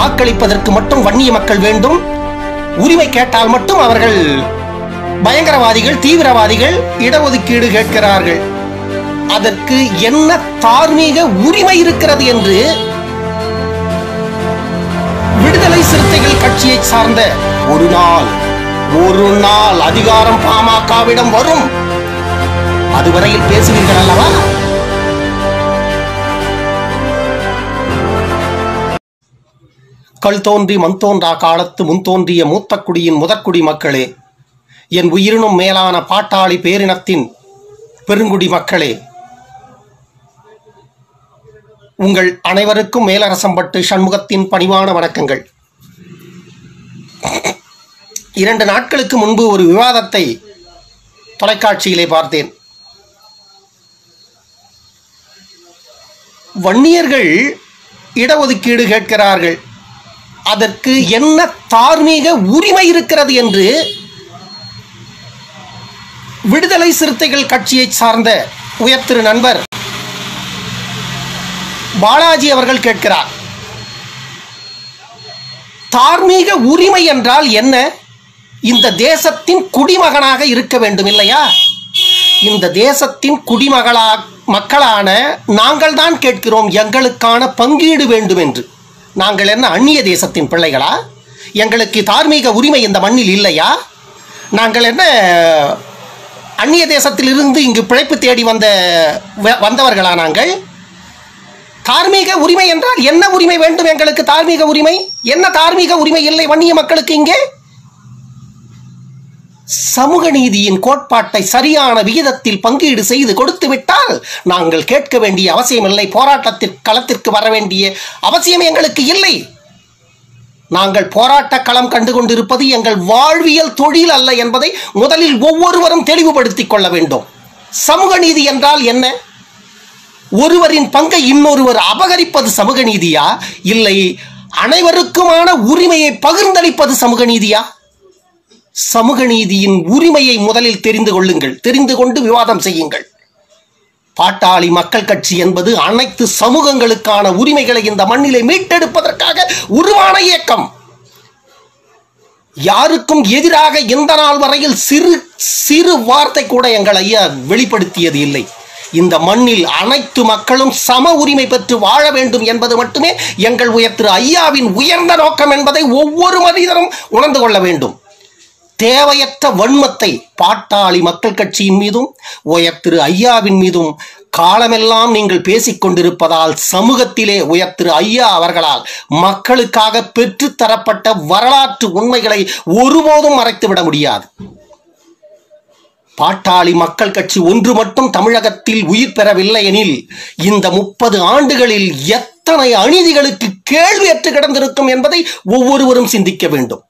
வாக்களிப்பதற்கு மட்டும் வன்னிய மக்கள் வேண்டும் உரிமை கேட்டால் மட்டும் அவர்கள் பயங்கரவாதிகள் தீவிரவாதிகள் இடஒதுக்கீடு கேட்கிறார்கள் அதற்கு என்ன தார்மீக உரிமை இருக்கிறது என்று விடுதலை சிறுத்தைகள் கட்சியை சார்ந்த ஒரு நாள் ஒரு நாள் அதிகாரம் பாமகவிடம் வரும் அதுவரையில் பேசுவீர்கள் அல்லவா கல் தோன்றி மண் தோன்றா காலத்து முன் தோன்றிய மூத்த குடியின் முதற்குடி மக்களே என் உயிரினும் மேலான பாட்டாளி பேரினத்தின் பெருங்குடி மக்களே உங்கள் அனைவருக்கும் மேலரசம்பட்டு சண்முகத்தின் பணிவான வணக்கங்கள் இரண்டு நாட்களுக்கு முன்பு ஒரு விவாதத்தை தொலைக்காட்சியிலே பார்த்தேன் வன்னியர்கள் இடஒதுக்கீடு கேட்கிறார்கள் அதற்கு என்ன தார்மீக உரிமை இருக்கிறது என்று விடுதலை சிறுத்தைகள் கட்சியை சார்ந்த உயர் திரு நண்பர் பாலாஜி அவர்கள் கேட்கிறார் தார்மீக உரிமை என்றால் என்ன இந்த தேசத்தின் குடிமகனாக இருக்க வேண்டும் இல்லையா இந்த தேசத்தின் குடிமகளா மக்களான நாங்கள் தான் கேட்கிறோம் எங்களுக்கான பங்கீடு வேண்டும் என்று நாங்கள் என்ன அந்நிய தேசத்தின் பிள்ளைகளா எங்களுக்கு தார்மீக உரிமை இந்த மண்ணில் இல்லையா நாங்கள் என்ன அந்நிய தேசத்திலிருந்து இங்கு பிழைப்பு தேடி வந்த வ- வந்தவர்களா நாங்கள் தார்மீக உரிமை என்றால் என்ன உரிமை வேண்டும் எங்களுக்கு தார்மீக உரிமை என்ன தார்மீக உரிமை இல்லை வன்னிய மக்களுக்கு இங்கே சமூக நீதியின் கோட்பாட்டை சரியான விகிதத்தில் பங்கீடு செய்து கொடுத்து விட்டால் நாங்கள் கேட்க வேண்டிய அவசியமில்லை போராட்டத்திற்கு களத்திற்கு வர வேண்டிய அவசியம் எங்களுக்கு இல்லை நாங்கள் போராட்ட களம் கண்டு கொண்டிருப்பது எங்கள் வாழ்வியல் தொழில் அல்ல என்பதை முதலில் ஒவ்வொருவரும் தெளிவுபடுத்திக் கொள்ள வேண்டும் சமூக நீதி என்றால் என்ன ஒருவரின் பங்கை இன்னொருவர் அபகரிப்பது சமூக நீதியா இல்லை அனைவருக்குமான உரிமையை பகிர்ந்தளிப்பது சமூக நீதியா சமூக நீதியின் உரிமையை முதலில் தெரிந்து கொள்ளுங்கள் தெரிந்து கொண்டு விவாதம் செய்யுங்கள் பாட்டாளி மக்கள் கட்சி என்பது அனைத்து சமூகங்களுக்கான உரிமைகளை இந்த மண்ணிலே மீட்டெடுப்பதற்காக உருவான இயக்கம் யாருக்கும் எதிராக இந்த நாள் வரையில் சிறு சிறு வார்த்தை கூட எங்கள் ஐயா வெளிப்படுத்தியது இல்லை இந்த மண்ணில் அனைத்து மக்களும் சம உரிமை பெற்று வாழ வேண்டும் என்பது மட்டுமே எங்கள் உயர் திரு ஐயாவின் உயர்ந்த நோக்கம் என்பதை ஒவ்வொரு மனிதரும் உணர்ந்து கொள்ள வேண்டும் தேவையற்ற வன்மத்தை பாட்டாளி மக்கள் கட்சியின் மீதும் உயர் திரு ஐயாவின் மீதும் காலமெல்லாம் நீங்கள் பேசிக் கொண்டிருப்பதால் சமூகத்திலே உயர் திரு ஐயா அவர்களால் மக்களுக்காக பெற்றுத் தரப்பட்ட வரலாற்று உண்மைகளை ஒருபோதும் மறைத்துவிட முடியாது பாட்டாளி மக்கள் கட்சி ஒன்று மட்டும் தமிழகத்தில் உயிர் பெறவில்லை எனில் இந்த முப்பது ஆண்டுகளில் எத்தனை அநீதிகளுக்கு கேள்வியற்று கிடந்திருக்கும் என்பதை ஒவ்வொருவரும் சிந்திக்க வேண்டும்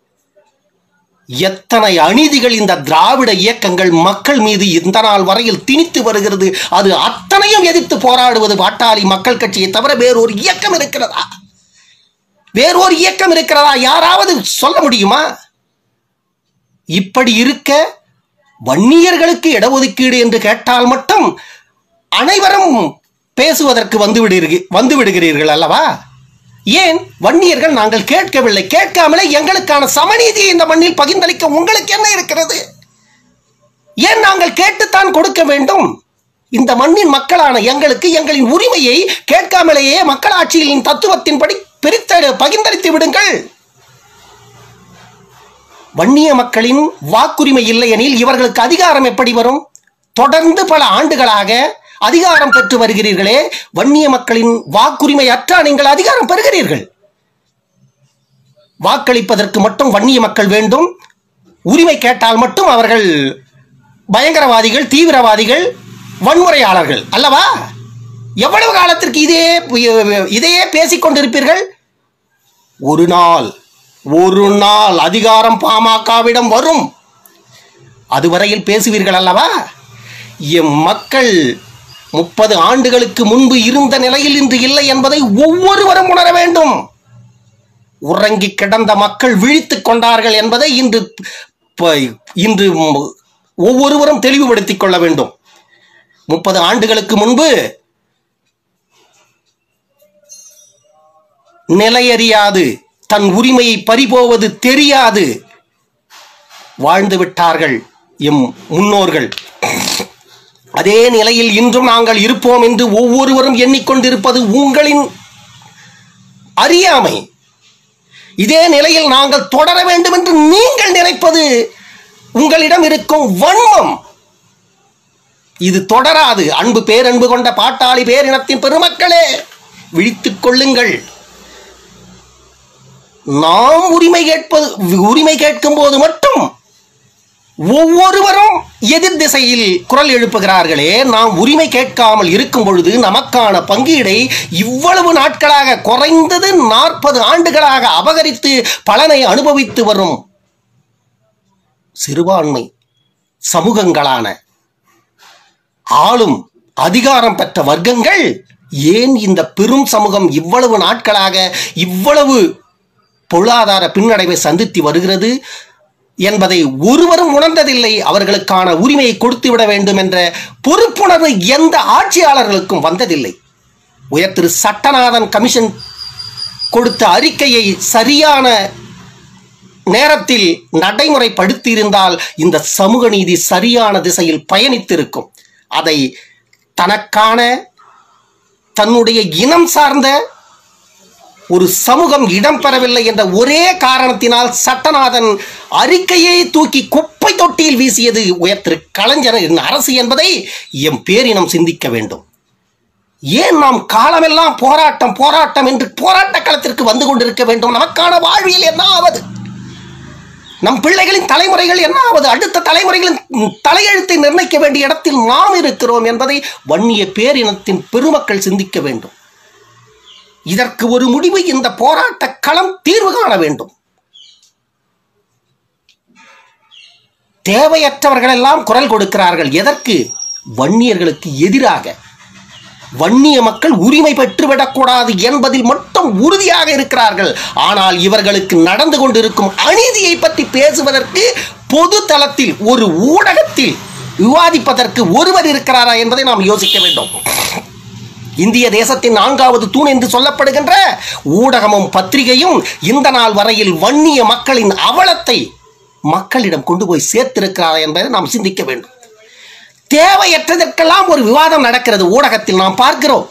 எத்தனை அநீதிகள் இந்த திராவிட இயக்கங்கள் மக்கள் மீது இந்த நாள் வரையில் திணித்து வருகிறது அது அத்தனையும் எதிர்த்து போராடுவது பாட்டாளி மக்கள் கட்சியை தவிர வேறொரு இயக்கம் இருக்கிறதா வேறொரு இயக்கம் இருக்கிறதா யாராவது சொல்ல முடியுமா இப்படி இருக்க வன்னியர்களுக்கு இடஒதுக்கீடு என்று கேட்டால் மட்டும் அனைவரும் பேசுவதற்கு வந்து விடுகிறீர்கள் வந்து விடுகிறீர்கள் அல்லவா ஏன் வன்னியர்கள் நாங்கள் கேட்கவில்லை கேட்காமலே எங்களுக்கான சமநீதியை இந்த மண்ணில் பகிர்ந்தளிக்க உங்களுக்கு என்ன இருக்கிறது ஏன் நாங்கள் கேட்டுத்தான் கொடுக்க வேண்டும் இந்த மண்ணின் மக்களான எங்களுக்கு எங்களின் உரிமையை கேட்காமலேயே மக்களாட்சியின் தத்துவத்தின்படி பிரித்த பகிர்ந்தளித்து விடுங்கள் வன்னிய மக்களின் வாக்குரிமை இல்லை எனில் இவர்களுக்கு அதிகாரம் எப்படி வரும் தொடர்ந்து பல ஆண்டுகளாக அதிகாரம் பெற்று வருகிறீர்களே வன்னிய மக்களின் வாக்குரிமை அற்றா நீங்கள் அதிகாரம் பெறுகிறீர்கள் வாக்களிப்பதற்கு மட்டும் வன்னிய மக்கள் வேண்டும் உரிமை கேட்டால் மட்டும் அவர்கள் பயங்கரவாதிகள் தீவிரவாதிகள் வன்முறையாளர்கள் அல்லவா எவ்வளவு காலத்திற்கு இதே இதையே பேசிக் கொண்டிருப்பீர்கள் ஒரு நாள் ஒரு நாள் அதிகாரம் பாமகவிடம் வரும் அதுவரையில் பேசுவீர்கள் அல்லவா எம் மக்கள் முப்பது ஆண்டுகளுக்கு முன்பு இருந்த நிலையில் இன்று இல்லை என்பதை ஒவ்வொருவரும் உணர வேண்டும் உறங்கி கிடந்த மக்கள் விழித்துக் கொண்டார்கள் என்பதை இன்று ப- இன்று ம்- ஒவ்வொருவரும் தெளிவுபடுத்திக் கொள்ள வேண்டும் முப்பது ஆண்டுகளுக்கு முன்பு நிலையறியாது தன் உரிமையை பறிபோவது தெரியாது வாழ்ந்து விட்டார்கள் எம் முன்னோர்கள் அதே நிலையில் இன்றும் நாங்கள் இருப்போம் என்று ஒவ்வொருவரும் எண்ணிக்கொண்டிருப்பது உங்களின் அறியாமை இதே நிலையில் நாங்கள் தொடர வேண்டும் என்று நீங்கள் நினைப்பது உங்களிடம் இருக்கும் வன்மம் இது தொடராது அன்பு பேரன்பு கொண்ட பாட்டாளி பேரினத்தின் பெருமக்களே விழித்துக் கொள்ளுங்கள் நாம் உரிமை கேட்பது உரிமை கேட்கும் போது மட்டும் ஒவ்வொருவரும் எதிர் திசையில் குரல் எழுப்புகிறார்களே நாம் உரிமை கேட்காமல் இருக்கும் பொழுது நமக்கான பங்கீடை இவ்வளவு நாட்களாக குறைந்தது நாற்பது ஆண்டுகளாக அபகரித்து பலனை அனுபவித்து வரும் சிறுபான்மை சமூகங்களான ஆளும் அதிகாரம் பெற்ற வர்க்கங்கள் ஏன் இந்த பெரும் சமூகம் இவ்வளவு நாட்களாக இவ்வளவு பொருளாதார பின்னடைவை சந்தித்து வருகிறது என்பதை ஒருவரும் உணர்ந்ததில்லை அவர்களுக்கான உரிமையை கொடுத்து விட வேண்டும் என்ற பொறுப்புணர்வு எந்த ஆட்சியாளர்களுக்கும் வந்ததில்லை உயர் திரு சட்டநாதன் கமிஷன் கொடுத்த அறிக்கையை சரியான நேரத்தில் நடைமுறைப்படுத்தி இருந்தால் இந்த சமூக நீதி சரியான திசையில் பயணித்திருக்கும் அதை தனக்கான தன்னுடைய இனம் சார்ந்த ஒரு சமூகம் இடம்பெறவில்லை என்ற ஒரே காரணத்தினால் சட்டநாதன் அறிக்கையை தூக்கி குப்பை தொட்டியில் வீசியது உயர் திரு கலைஞரின் அரசு என்பதை எம் பேரினம் சிந்திக்க வேண்டும் ஏன் நாம் காலமெல்லாம் போராட்டம் போராட்டம் என்று போராட்ட களத்திற்கு வந்து கொண்டிருக்க வேண்டும் நமக்கான வாழ்வியல் என்ன ஆவது நம் பிள்ளைகளின் தலைமுறைகள் என்ன ஆவது அடுத்த தலைமுறைகளின் தலையெழுத்தை நிர்ணயிக்க வேண்டிய இடத்தில் நாம் இருக்கிறோம் என்பதை வன்னிய பேரினத்தின் பெருமக்கள் சிந்திக்க வேண்டும் இதற்கு ஒரு முடிவு இந்த போராட்ட களம் தீர்வு காண வேண்டும் தேவையற்றவர்கள் எல்லாம் குரல் கொடுக்கிறார்கள் எதற்கு வன்னியர்களுக்கு எதிராக வன்னிய மக்கள் உரிமை பெற்றுவிடக்கூடாது என்பதில் மட்டும் உறுதியாக இருக்கிறார்கள் ஆனால் இவர்களுக்கு நடந்து கொண்டிருக்கும் அநீதியை பற்றி பேசுவதற்கு பொது தளத்தில் ஒரு ஊடகத்தில் விவாதிப்பதற்கு ஒருவர் இருக்கிறாரா என்பதை நாம் யோசிக்க வேண்டும் இந்திய தேசத்தின் நான்காவது தூண் என்று சொல்லப்படுகின்ற ஊடகமும் பத்திரிகையும் இந்த நாள் வரையில் வன்னிய மக்களின் அவலத்தை மக்களிடம் கொண்டு போய் சேர்த்திருக்கிறாரா என்பதை நாம் சிந்திக்க வேண்டும் தேவையற்றதற்கெல்லாம் ஒரு விவாதம் நடக்கிறது ஊடகத்தில் நாம் பார்க்கிறோம்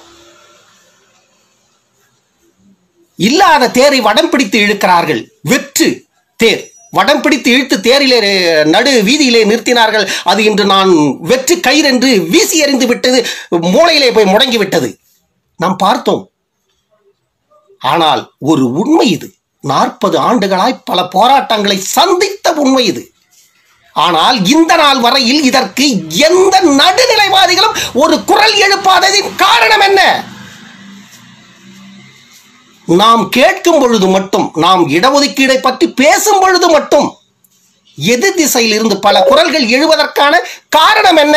இல்லாத தேரை வடம் பிடித்து இழுக்கிறார்கள் வெற்று தேர் வடம் பிடித்து இழுத்து தேரிலே நடு வீதியிலே நிறுத்தினார்கள் அது இன்று நான் வெற்று கயிறு என்று வீசி எறிந்து விட்டது மூளையிலே போய் முடங்கி விட்டது நாம் பார்த்தோம் ஆனால் ஒரு உண்மை இது நாற்பது ஆண்டுகளாய் பல போராட்டங்களை சந்தித்த உண்மை இது ஆனால் இந்த நாள் வரையில் இதற்கு எந்த நடுநிலைவாதிகளும் ஒரு குரல் எழுப்பாததின் காரணம் என்ன நாம் கேட்கும் பொழுது மட்டும் நாம் இடஒதுக்கீடை பற்றி பேசும் பொழுது மட்டும் எதிர் திசையில் இருந்து பல குரல்கள் எழுவதற்கான காரணம் என்ன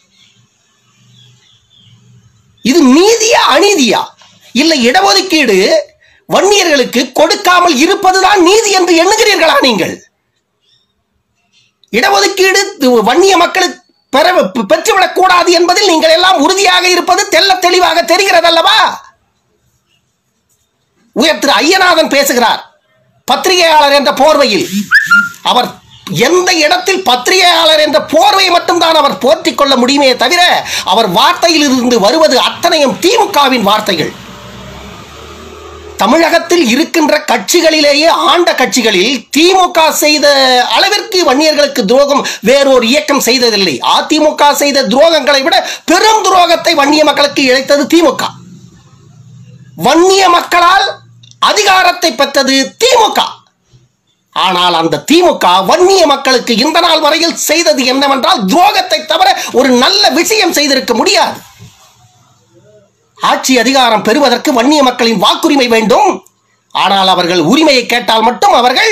இது நீதியா அநீதியா இல்லை இடஒதுக்கீடு வன்னியர்களுக்கு கொடுக்காமல் இருப்பதுதான் நீதி என்று எண்ணுகிறீர்களா நீங்கள் இடஒதுக்கீடு வன்னிய மக்களுக்கு பெற பெற்றுவிடக் கூடாது என்பதில் நீங்கள் எல்லாம் உறுதியாக இருப்பது தெல்ல தெளிவாக தெரிகிறது அல்லவா உயர் திரு ஐயநாதன் பேசுகிறார் பத்திரிகையாளர் என்ற போர்வையில் அவர் எந்த இடத்தில் பத்திரிகையாளர் என்ற போர்வையை மட்டும்தான் அவர் போற்றிக் கொள்ள முடியுமே தவிர அவர் வார்த்தையில் இருந்து வருவது அத்தனையும் திமுகவின் வார்த்தைகள் தமிழகத்தில் இருக்கின்ற கட்சிகளிலேயே ஆண்ட கட்சிகளில் திமுக செய்த அளவிற்கு வன்னியர்களுக்கு துரோகம் வேறொரு இயக்கம் செய்ததில்லை அதிமுக செய்த துரோகங்களை விட பெரும் துரோகத்தை வன்னிய மக்களுக்கு இழைத்தது திமுக வன்னிய மக்களால் அதிகாரத்தை பெற்றது திமுக ஆனால் அந்த திமுக வன்னிய மக்களுக்கு இந்த நாள் வரையில் செய்தது என்னவென்றால் துரோகத்தை தவிர ஒரு நல்ல விஷயம் செய்திருக்க முடியாது ஆட்சி அதிகாரம் பெறுவதற்கு வன்னிய மக்களின் வாக்குரிமை வேண்டும் ஆனால் அவர்கள் உரிமையை கேட்டால் மட்டும் அவர்கள்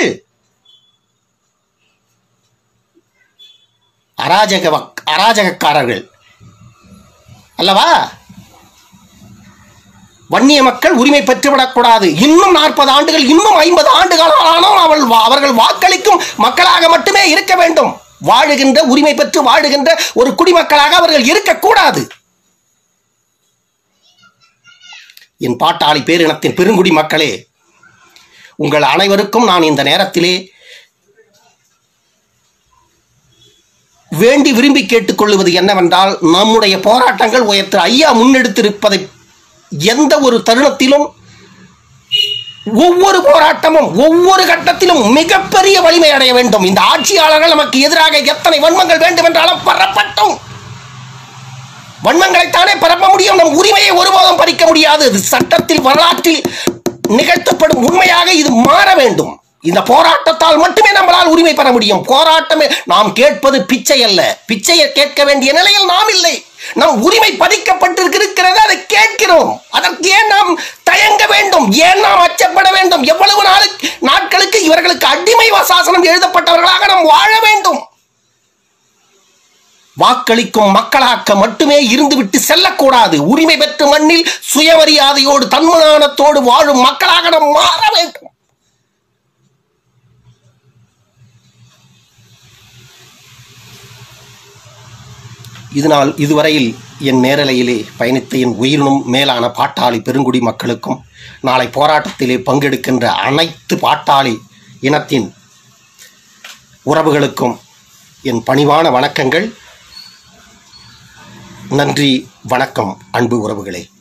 அராஜக வக்- அராஜகக்காரர்கள் அல்லவா வன்னிய மக்கள் உரிமை பெற்றுவிடக்கூடாது இன்னும் நாற்பது ஆண்டுகள் இன்னும் ஐம்பது ஆண்டுகள் ஆனாலும் அவள் அவர்கள் வாக்களிக்கும் மக்களாக மட்டுமே இருக்க வேண்டும் வாழுகின்ற உரிமை பெற்று வாழுகின்ற ஒரு குடிமக்களாக அவர்கள் இருக்கக்கூடாது என் பாட்டாளி பேரினத்தின் பெருங்குடி மக்களே உங்கள் அனைவருக்கும் நான் இந்த நேரத்திலே வேண்டி விரும்பி கேட்டுக்கொள்வது என்னவென்றால் நம்முடைய போராட்டங்கள் உயர்த்து ஐயா முன்னெடுத்திருப்பதை எந்த ஒரு தருணத்திலும் ஒவ்வொரு போராட்டமும் ஒவ்வொரு கட்டத்திலும் மிகப்பெரிய வலிமை அடைய வேண்டும் இந்த ஆட்சியாளர்கள் நமக்கு எதிராக எத்தனை வன்மங்கள் வேண்டும் என்றாலும் பரப்பட்டும் வன்மங்களைத்தானே பரப்ப முடியும் நம் உரிமையை ஒருபோதும் பறிக்க முடியாது இது சட்டத்தில் வரலாற்றில் நிகழ்த்தப்படும் உண்மையாக இது மாற வேண்டும் இந்த போராட்டத்தால் மட்டுமே நம்மளால் உரிமை பெற முடியும் போராட்டமே நாம் கேட்பது பிச்சை அல்ல பிச்சையை கேட்க வேண்டிய நிலையில் நாம் இல்லை நம் உரிமை பதிக்கப்பட்டிருக்கிறது அதை கேட்கிறோம் அதற்கு ஏன் நாம் தயங்க வேண்டும் ஏன் நாம் அச்சப்பட வேண்டும் எவ்வளவு நாளுக்கு நாட்களுக்கு இவர்களுக்கு அடிமை சாசனம் எழுதப்பட்டவர்களாக நாம் வாழ வேண்டும் வாக்களிக்கும் மக்களாக்க மட்டுமே இருந்துவிட்டு செல்லக்கூடாது உரிமை பெற்ற மண்ணில் சுயமரியாதையோடு தன்மானத்தோடு வாழும் மக்களாக நாம் மாற வேண்டும் இதனால் இதுவரையில் என் நேரலையிலே பயணித்த என் உயிரினும் மேலான பாட்டாளி பெருங்குடி மக்களுக்கும் நாளை போராட்டத்திலே பங்கெடுக்கின்ற அனைத்து பாட்டாளி இனத்தின் உறவுகளுக்கும் என் பணிவான வணக்கங்கள் நன்றி வணக்கம் அன்பு உறவுகளே